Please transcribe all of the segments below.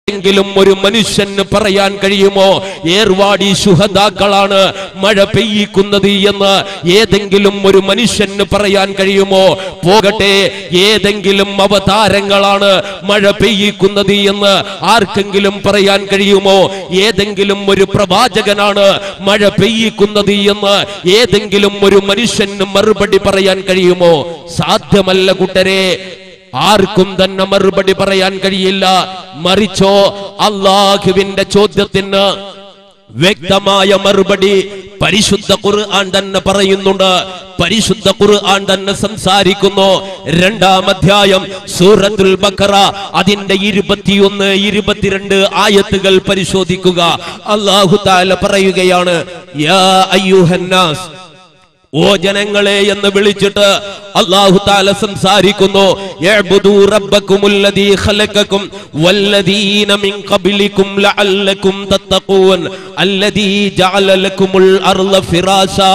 ഏതെങ്കിലും ഒരു മനുഷ്യന് പറയാൻ കഴിയുമോ ഏർവാടി ശുഹദാക്കളാണ് മഴ പെയ്യിക്കുന്നത് എന്ന് ഏതെങ്കിലും ഒരു മനുഷ്യന് പറയാൻ കഴിയുമോ പോകട്ടെ ഏതെങ്കിലും അവതാരങ്ങളാണ് മഴ പെയ്യിക്കുന്നത് എന്ന് ആർക്കെങ്കിലും പറയാൻ കഴിയുമോ ഏതെങ്കിലും ഒരു പ്രവാചകനാണ് മഴ പെയ്യിക്കുന്നത് എന്ന് ഏതെങ്കിലും ഒരു മനുഷ്യന് മറുപടി പറയാൻ കഴിയുമോ സാധ്യമല്ല കൂട്ടരെ ആർക്കും തന്നെ മറുപടി പറയാൻ കഴിയില്ല മറിച്ചോ അള്ളാഹുവിന്റെ ചോദ്യത്തിന് വ്യക്തമായ മറുപടി പരിശുദ്ധ ഖുർആൻ തന്നെ പറയുന്നുണ്ട് പരിശുദ്ധ ഖുർആൻ തന്നെ സംസാരിക്കുന്നു രണ്ടാം അധ്യായം സൂറത്തുൽ ബക്കറ അതിന്റെ ഇരുപത്തിയൊന്ന് ഇരുപത്തിരണ്ട് ആയത്തുകൾ പരിശോധിക്കുക അള്ളാഹു താല പറയുകയാണ് യാ അയ്യുഹന്നാസ് ഓ ജനങ്ങളെ എന്ന് വിളിച്ചിട്ട് അള്ളാഹു താല സംസാരിക്കുന്നു "ഇഅ്ബുദൂ റബ്ബക്കുമുല്ലദീ ഖലഖക്കും വല്ലദീന മിൻ ഖബ്ലിക്കും ലഅല്ലക്കും തത്തഖൂൻ അല്ലദീ ജഅല ലക്കുമുൽ അർള ഫിറാശാ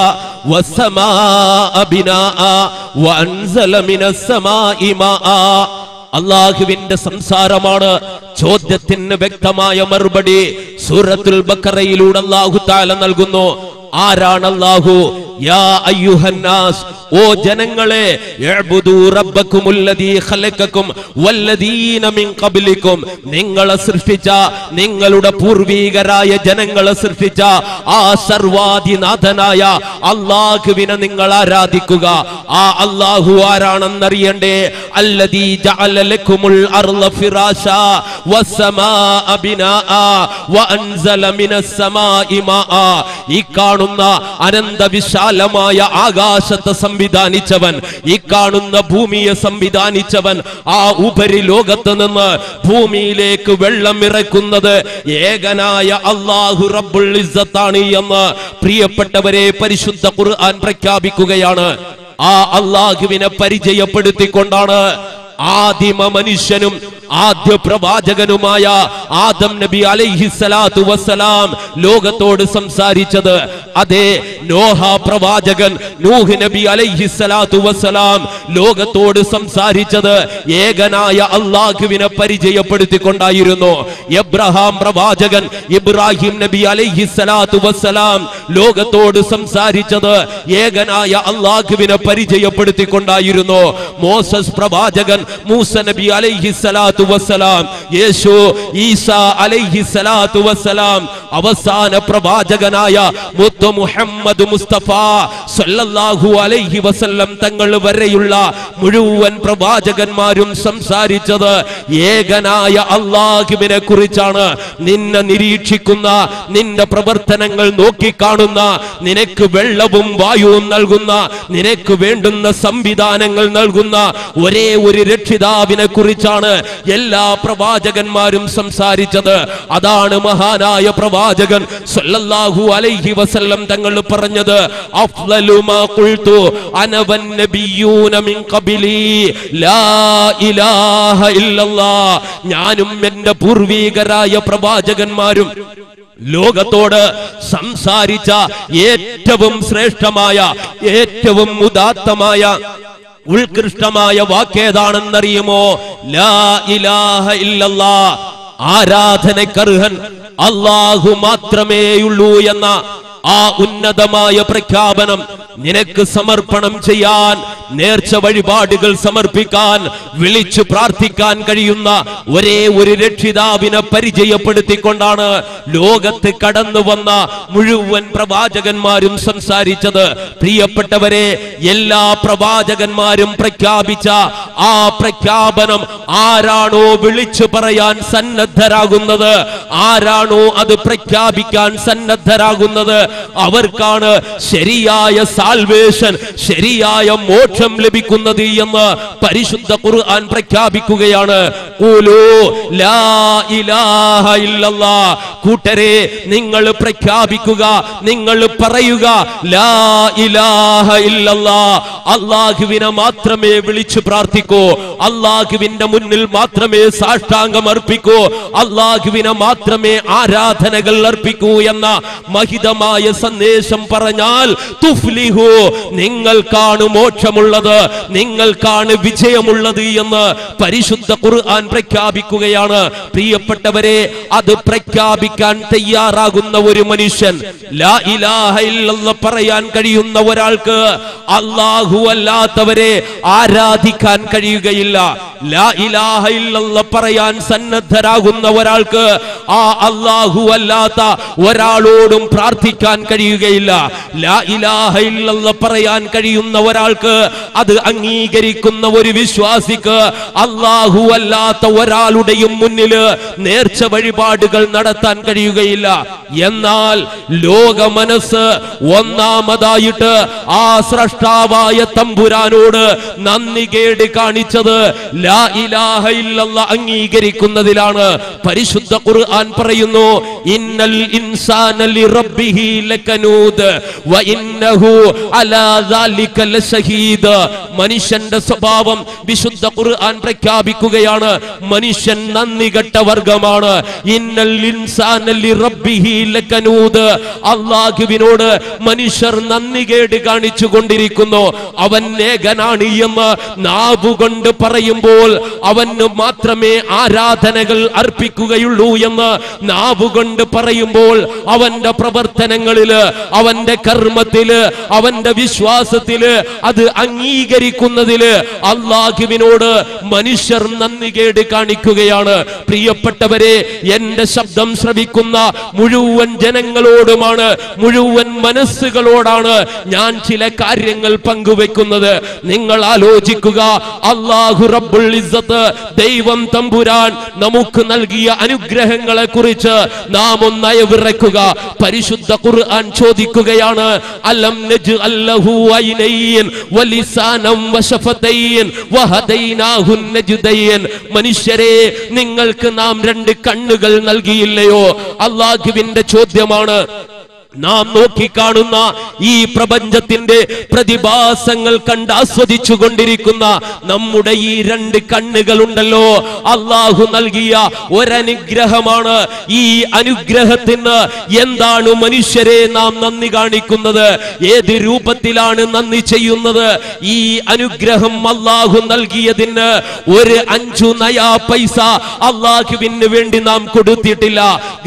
വസ്സമാഅ ബിനാഅ വഅൻസല മിനസ് സമാഇ മാആ അള്ളാഹുവിന്റെ സംസാരമാണ് ചോദ്യത്തിന് വ്യക്തമായ മറുപടി സൂറത്തുൽ ബക്കറയിലൂടെ അള്ളാഹു താല നൽകുന്നു ആരാണ് അല്ലാഹു യാ അയ്യുഹന്നാസ് ഓ ജനങ്ങളെ ഇഅ്ബുദൂ റബ്ബക്കുമുല്ലദീ ഖലഖക്കും വല്ലദീന മിൻ ഖബ്ലിക്കും നിങ്ങളെ സൃഷ്ടിച്ച നിങ്ങളുടെ പൂർവീകരായ ജനങ്ങളെ സൃഷ്ടിച്ച ആ സർവാധിനാഥനായ അല്ലാഹുവിനെ നിങ്ങൾ ആരാധിക്കുക ആ അല്ലാഹു ആരാണെന്നറിയണ്ടേ അല്ലദീ ജഅല ലക്കുമുൽ അർള ഫിറാശാ വസ്സമാഅ ബിനാഅ വഅൻസല മിനസ് സമാഇ മാആ ഈ കാണുന്ന അനന്ത വിശാലമായ ആകാശത്തെ സംവിധാനിച്ചവൻ ഈ കാണുന്ന ഭൂമിയെ സംവിധാനിച്ചവൻ ആ ഉപരി ലോകത്ത് നിന്ന് ഭൂമിയിലേക്ക് വെള്ളം ഇറക്കുന്നത് ഏകനായ അള്ളാഹു റബ്ബുൽ ഇസ്സത്താണ് എന്ന് പ്രിയപ്പെട്ടവരെ പരിശുദ്ധ ഖുർആൻ പ്രഖ്യാപിക്കുകയാണ് ആ അള്ളാഹുവിനെ പരിചയപ്പെടുത്തിക്കൊണ്ടാണ് ആദിമ മനുഷ്യനും ആദ്യ പ്രവാചകനുമായ ആദം നബി അലൈഹി സ്വലാത്തു വസ്സലാം ലോകത്തോട് സംസാരിച്ചത് അതെ നോഹ പ്രവാചകൻ നൂഹ് നബി അലൈഹി സ്വലാത്തു വസ്സലാം ലോകത്തോട് സംസാരിച്ചത് ഏകനായ അള്ളാഹുവിനെ പരിചയപ്പെടുത്തിക്കൊണ്ടായിരുന്നു എബ്രഹാം പ്രവാചകൻ ഇബ്രാഹിം നബി അലൈഹി സ്വലാത്തു വസ്സലാം ലോകത്തോട് സംസാരിച്ചത് ഏകനായ അള്ളാഹുവിനെ പരിചയപ്പെടുത്തിക്കൊണ്ടായിരുന്നു മോസസ് പ്രവാചകൻ മൂസ നബി അലൈഹി സ്വലാത്തു വസ്സലാം യേശു ഈസ അലൈഹി സ്വലാത്തു വസ്സലാം അവസാന പ്രവാചകനായ മുത്തു മുഹമ്മദ് മുസ്തഫ സല്ലല്ലാഹു അലൈഹി വസല്ലം തങ്ങൾ വരെയുള്ള മുഴുവൻ പ്രവാചകന്മാരും സംസാരിച്ചത് ഏകനായ അള്ളാഹുവിനെ കുറിച്ചാണ് നിന്നെ നിരീക്ഷിക്കുന്ന നിന്റെ പ്രവർത്തനങ്ങൾ നോക്കിക്കാണുന്ന നിനക്ക് വെള്ളവും വായുവും നൽകുന്ന നിനക്ക് വേണ്ടുന്ന സംവിധാനങ്ങൾ നൽകുന്ന ഒരേ ഒരു രക്ഷിതാവിനെ കുറിച്ചാണ് എല്ലാ പ്രവാചകന്മാരും സംസാരിച്ചത് അതാണ് മഹാനായ പ്രവാചകൻ സല്ലല്ലാഹു അലൈഹി വസല്ലം തങ്ങൾ പറഞ്ഞത് അഫ്ളലു മാ ഖുൽതു അന വന്നബിയൂന മിൻ ഖബിലി ലാ ഇലാഹ ഇല്ലല്ലാഹ് ഞാനും എന്റെ പൂർവീകരായ പ്രവാചകന്മാരും ലോകത്തോട് സംസാരിച്ച ഏറ്റവും ശ്രേഷ്ഠമായ ഏറ്റവും ഉദാത്തമായ ഉത്കൃഷ്ടമായ വാക്കേതാണെന്നറിയുമോ ലാ ഇലാഹ ഇല്ലല്ലാ ആരാധനക്കർഹൻ അള്ളാഹു മാത്രമേയുള്ളൂ എന്ന ആ ഉന്നതമായ പ്രഖ്യാപനം നിനക്ക് സമർപ്പണം ചെയ്യാൻ നേർച്ച വഴിപാടുകൾ സമർപ്പിക്കാൻ വിളിച്ചു പ്രാർത്ഥിക്കാൻ കഴിയുന്ന ഒരേ ഒരു രക്ഷിതാവിനെ പരിചയപ്പെടുത്തിക്കൊണ്ടാണ് ലോകത്ത് കടന്നു വന്ന മുഴുവൻ പ്രവാചകന്മാരും സംസാരിച്ചത് പ്രിയപ്പെട്ടവരെ എല്ലാ പ്രവാചകന്മാരും പ്രഖ്യാപിച്ച ആ പ്രഖ്യാപനം ആരാണോ വിളിച്ചു പറയാൻ സന്നദ്ധരാകുന്നത് ആരാണോ അത് പ്രഖ്യാപിക്കാൻ സന്നദ്ധരാകുന്നത് അവർക്കാണ് ശരിയായ സാൽവേഷൻ ശരിയായ മോക്ഷം ലഭിക്കുന്നത് എന്ന് പരിശുദ്ധ ഖുർആൻ പ്രഖ്യാപിക്കുകയാണ് ഖൂലൂ ലാ ഇലാഹ ഇല്ലല്ലാ കൂട്ടരെ നിങ്ങൾ പ്രഖ്യാപിക്കുക നിങ്ങൾ പറയുക ലാ ഇലാഹ ഇല്ലല്ലാ അള്ളാഹുവിനെ മാത്രമേ വിളിച്ചു പ്രാർത്ഥിക്കൂ അള്ളാഹുവിന്റെ മുന്നിൽ മാത്രമേ സാഷ്ടാംഗം അർപ്പിക്കൂ അള്ളാഹുവിനെ മാത്രമേ ആരാധനകൾ അർപ്പിക്കൂ എന്ന മഹിതമായ കൃത്യമായ സന്ദേശം പറഞ്ഞാൽ തുഫ്ലിഹു നിങ്ങൾക്കാണ് മോക്ഷമുള്ളത് നിങ്ങൾക്കാണ് വിജയമുള്ളത് എന്ന് പരിശുദ്ധ ഖുർആൻ പ്രഖ്യാപിക്കുകയാണ് പ്രിയപ്പെട്ടവരെ അത് പ്രഖ്യാപിക്കാൻ തയ്യാറാകുന്ന ഒരു മനുഷ്യൻ ലാ ഇലാഹ ഇല്ലല്ലാഹ് പറയാൻ കഴിയുന്ന ഒരാൾക്ക് അല്ലാഹു അല്ലാത്തവരെ ആരാധിക്കാൻ കഴിയുകയില്ല ലാ ഇലാഹ ഇല്ലല്ലാഹ് പറയാൻ സന്നദ്ധരാകുന്ന ഒരാൾക്ക് ആ അല്ലാഹു അല്ലാത്ത ഒരാളോടും പ്രാർത്ഥിക്കാൻ കഴിയുകയില്ല ലാ ഇലാഹ ഇല്ലല്ലാഹ് പറയാൻ കഴിയുന്ന ഒരാൾക്ക് അത് അംഗീകരിക്കുന്ന ഒരു വിശ്വാസിക്ക് അല്ലാഹു അല്ലാത്ത ഒരാളുടെയും മുന്നിൽ നേർച്ച വഴിപാടുകൾ നടത്താൻ കഴിയുകയില്ല എന്നാൽ ലോക മനസ്സ് ഒന്നാമതായിട്ട് ആ സ്രഷ്ടാവായ തമ്പുരാനോട് നന്ദി കേട് കാണിച്ചത് ലാ ഇലാഹ ഇല്ലല്ലാഹ് അംഗീകരിക്കുന്നതിലാണ് പരിശുദ്ധ ഖുർആൻ പറയുന്നു ഇന്നൽ ഇൻസാന ലിറബ്ബിഹി ലകനൂദ് വ ഇന്നഹു അലാ ദാലിക ലശഹീദ് മനുഷ്യന്റെ സ്വഭാവം വിശുദ്ധ ഖുർആൻ പ്രഖ്യാപിക്കുകയാണ് മനുഷ്യൻ നന്ദി കെട്ട വർഗമാണ് ഇന്നൽ ഇൻസാന ലിറബ്ബിഹി ലകനൂദ് അല്ലാഹുവിനോട് മനുഷ്യർ നന്ദി കേട് കാണിച്ചു കൊണ്ടിരിക്കുന്നു അവൻ ഏകനാണ് എന്ന് നാവുകൊണ്ട് പറയുമ്പോൾ അവന് മാത്രമേ ആരാധനകൾ അർപ്പിക്കുകയുള്ളൂ എന്ന് നാവുകൊണ്ട് പറയുമ്പോൾ അവന്റെ പ്രവർത്തനങ്ങളില് അവന്റെ കർമ്മത്തില് അവന്റെ വിശ്വാസത്തില് അത് അംഗീകരിക്കുന്നതില് അള്ളാഹുവിനോട് മനുഷ്യർ നന്ദി കേട് കാണിക്കുകയാണ് പ്രിയപ്പെട്ടവരെ എന്റെ ശബ്ദം ശ്രവിക്കുന്ന മുഴുവൻ ജനങ്ങളോടുമാണ് മുഴുവൻ മനസ്സുകളോടാണ് ഞാൻ ചില കാര്യങ്ങൾ പങ്കുവെക്കുന്നത് നിങ്ങൾ ആലോചിക്കുക അള്ളാഹു റബ്ബുൽ ഇസ്സത്ത് ദൈവം തമ്പുരാൻ നമുക്ക് നൽകിയ അനുഗ്രഹങ്ങളെ കുറിച്ച് നാം ഒന്ന് അയവിറക്കുക പരിശുദ്ധ ഖുർആൻ ചോദിക്കുകയാണ് അലം നജ് അല്ലഹു ഐനൈൻ വലിസാനം വശഫതൈൻ വഹദൈനാഹു നജ്ദൈൻ മനുഷ്യരെ നിങ്ങൾക്ക് നാം രണ്ട് കണ്ണുകൾ നൽകിയില്ലയോ അള്ളാഹുവിന്റെ ചോദ്യമാണ് നാം നോക്കിക്കാണുന്ന ഈ പ്രപഞ്ചത്തിന്റെ പ്രതിഭാസങ്ങൾ കണ്ട് ആസ്വദിച്ചു കൊണ്ടിരിക്കുന്ന നമ്മുടെ ഈ രണ്ട് കണ്ണുകളുണ്ടല്ലോ അള്ളാഹു നൽകിയ ഒരനുഗ്രഹമാണ് ഈ അനുഗ്രഹത്തിന് എന്താണ് മനുഷ്യരെ നാം നന്ദി കാണിക്കുന്നത് ഏത് രൂപത്തിലാണ് നന്ദി ചെയ്യുന്നത് ഈ അനുഗ്രഹം അള്ളാഹു നൽകിയതിന് ഒരു അഞ്ചു നയാ പൈസ അള്ളാഹുവിന് വേണ്ടി നാം കൊടുത്തിട്ടില്ല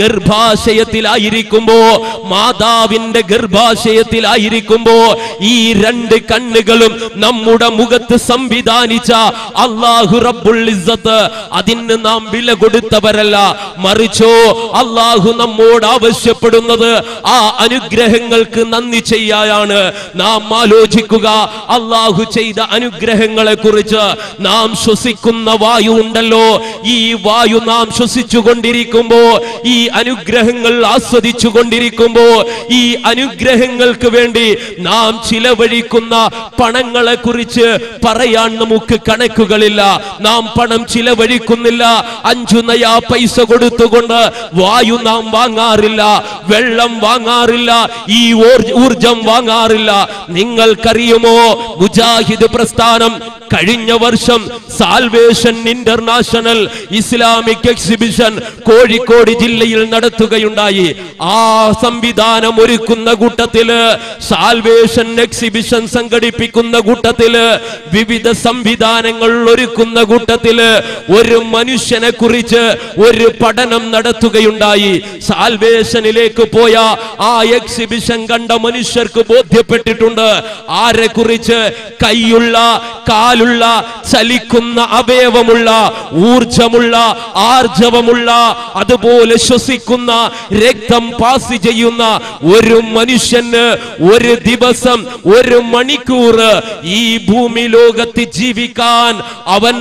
ഗർഭാശയത്തിലായിരിക്കുമ്പോ മാതാവിന്റെ ഗർഭാശയത്തിലായിരിക്കുമ്പോ ഈ രണ്ട് കണ്ണുകളും നമ്മുടെ മുഖത്ത് സംവിധാനിച്ച അള്ളാഹു റബ്ബുൽ ഇസ്സത്ത് അതിന് നാം വില കൊടുത്തവരല്ല മറിച്ചോ അള്ളാഹു നമ്മോട് ആവശ്യപ്പെടുന്നത് ആ അനുഗ്രഹങ്ങൾക്ക് നന്ദി ചെയ്യാനാണ് നാം ആലോചിക്കുക അള്ളാഹു ചെയ്ത അനുഗ്രഹങ്ങളെ കുറിച്ച് നാം ശ്വസിക്കുന്ന വായു ഉണ്ടല്ലോ ഈ വായു നാം ശ്വസിച്ചു കൊണ്ടിരിക്കുമ്പോ ഈ അനുഗ്രഹങ്ങൾ ആസ്വദിച്ചു കൊണ്ടിരിക്കുമ്പോ ഈ അനുഗ്രഹങ്ങൾക്ക് വേണ്ടി നാം ചിലവഴിക്കുന്ന പണങ്ങളെ കുറിച്ച് പറയാൻ നമുക്ക് കണക്കുകളില്ല നാം പണം ചിലവഴിക്കുന്നില്ല അഞ്ചു നയാ പൈസ കൊടുത്തുകൊണ്ട് വായു നാം വാങ്ങാറില്ല വെള്ളം വാങ്ങാറില്ല ഈ ഊർജ- ഊർജം വാങ്ങാറില്ല നിങ്ങൾക്കറിയുമോ മുജാഹിദ് പ്രസ്ഥാനം കഴിഞ്ഞ വർഷം salvation international Islamic exhibition Kozhikode ജില്ലയിൽ നടത്തുകയുണ്ടായി ആ സംവിധാനം ഒരുക്കുന്ന കൂട്ടത്തില് സാൽവേഷൻ എക്സിബിഷൻ സംഘടിപ്പിക്കുന്ന കൂട്ടത്തില് വിവിധ സംവിധാനങ്ങൾ ഒരുക്കുന്ന കൂട്ടത്തില് ഒരു മനുഷ്യനെ കുറിച്ച് ഒരു പഠനം നടത്തുകയുണ്ടായി സാൽവേഷനിലേക്ക് പോയ ആ എക്സിബിഷൻ കണ്ട മനുഷ്യർക്ക് ബോധ്യപ്പെട്ടിട്ടുണ്ട് ആരെ കുറിച്ച് കൈയുള്ള കാലുള്ള ചലിക്കുന്ന അവയവമുള്ള ഊർജമുള്ള ആർജവമുള്ള അതുപോലെ ശ്വസിക്കുന്ന രക്തം പാസ് ചെയ്യുന്ന ഒരു മനുഷ്യന് ഒരു ദിവസം ഒരു മണിക്കൂർ ഈ ഭൂമി ലോകത്ത് ജീവിക്കാൻ അവൻ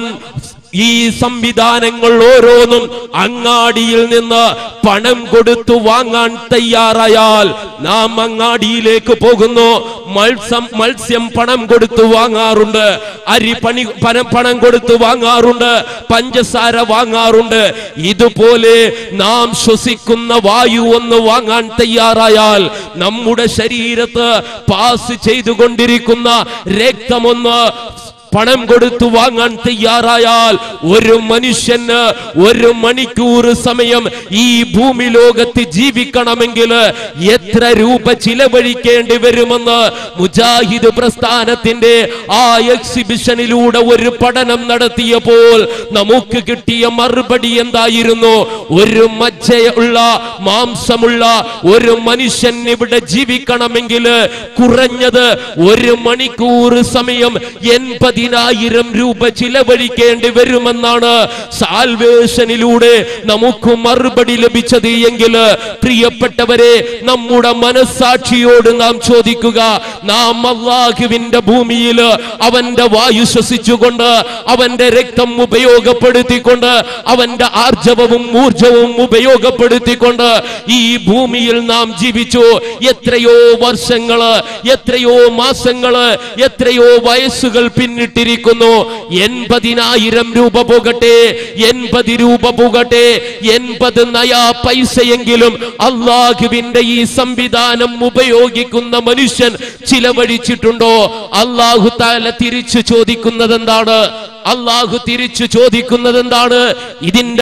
ഈ സംവിധാനങ്ങൾ ഓരോന്നും അങ്ങാടിയിൽ നിന്ന് പണം കൊടുത്തു വാങ്ങാൻ തയ്യാറായാൽ നാം അങ്ങാടിയിലേക്ക് പോകുന്നു മത്സ്യം മത്സ്യം പണം കൊടുത്തു വാങ്ങാറുണ്ട് അരി പണി പണം പണം കൊടുത്തു വാങ്ങാറുണ്ട് പഞ്ചസാര വാങ്ങാറുണ്ട് ഇതുപോലെ നാം ശ്വസിക്കുന്ന വായു ഒന്ന് വാങ്ങാൻ തയ്യാറായാൽ നമ്മുടെ ശരീരത്ത് പാസ് ചെയ്തുകൊണ്ടിരിക്കുന്ന രക്തമൊന്ന് പണം കൊടുത്തു വാങ്ങാൻ തയ്യാറായാൽ ഒരു മനുഷ്യന് ഒരു മണിക്കൂർ സമയം ഈ ഭൂമി ലോകത്ത് ജീവിക്കണമെങ്കിൽ എത്ര രൂപ ചിലവഴിക്കേണ്ടി വരുമെന്ന് മുജാഹിദ് പ്രസ്ഥാനത്തിന്റെ ആ എക്സിബിഷനിലൂടെ ഒരു പഠനം നടത്തിയപ്പോൾ നമുക്ക് കിട്ടിയ മറുപടി എന്തായിരുന്നു ഒരു മജ്ജയുള്ള മാംസമുള്ള ഒരു മനുഷ്യൻ ഇവിടെ ജീവിക്കണമെങ്കിൽ കുറഞ്ഞത് ഒരു മണിക്കൂർ സമയം എൺപതിനായിരം രൂപ ചിലവഴിക്കേണ്ടി വരുമെന്നാണ് സാൽവേഷനിലൂടെ നമുക്ക് മറുപടി ലഭിച്ചത് എങ്കിൽ പ്രിയപ്പെട്ടവരെ നമ്മുടെ മനസ്സാക്ഷിയോട് നാം ചോദിക്കുക നാം അള്ളാഹുവിന്റെ ഭൂമിയിൽ അവന്റെ വായു ശ്വസിച്ചുകൊണ്ട് അവന്റെ രക്തം ഉപയോഗപ്പെടുത്തിക്കൊണ്ട് അവന്റെ ആർജവവും ഊർജവും ഉപയോഗപ്പെടുത്തിക്കൊണ്ട് ഈ ഭൂമിയിൽ നാം ജീവിച്ചു എത്രയോ വർഷങ്ങള് എത്രയോ മാസങ്ങള് എത്രയോ വയസ്സുകൾ പിന്നിട്ടിരിക്കുന്നു എൺപതിനായിരം രൂപ പോകട്ടെ എൺപത് രൂപ പോകട്ടെ എൺപത് നയാ പൈസയെങ്കിലും അള്ളാഹുവിന്റെ ഈ സംവിധാനം ഉപയോഗിക്കുന്ന മനുഷ്യൻ ചിലവഴിച്ചിട്ടുണ്ടോ അള്ളാഹു താല തിരിച്ചു ചോദിക്കുന്നത് എന്താണ് അള്ളാഹു തിരിച്ചു ചോദിക്കുന്നത് എന്താണ് ഇതിന്റെ